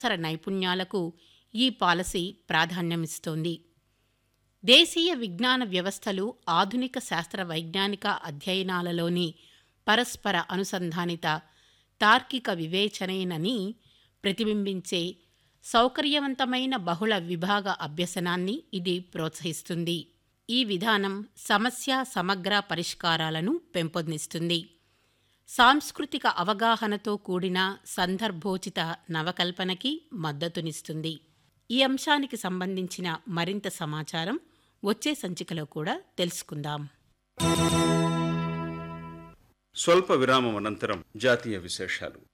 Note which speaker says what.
Speaker 1: సర నైపుణ్యాలకు ఈ పాలసీ ప్రాధాన్యమిస్తోంది దేశీయ విజ్ఞాన వ్యవస్థలు ఆధునిక శాస్త్ర వైజ్ఞానిక అధ్యయనాలలోని పరస్పర అనుసంధానిత తార్కిక వివేచనేనని ప్రతిబింబించే సౌకర్యవంతమైన బహుళ విభాగ అభ్యసనాన్ని ఇది ప్రోత్సహిస్తుంది ఈ విధానం సమస్య సమగ్ర పరిష్కారాలను పెంపొందిస్తుంది సాంస్కృతిక అవగాహనతో కూడిన సందర్భోచిత నవకల్పనకి మద్దతునిస్తుంది ఈ అంశానికి సంబంధించిన మరింత సమాచారం వచ్చే సంచికలో కూడా తెలుసుకుందాం
Speaker 2: స్వల్ప విరామం అనంతరం జాతీయ విశేషాలు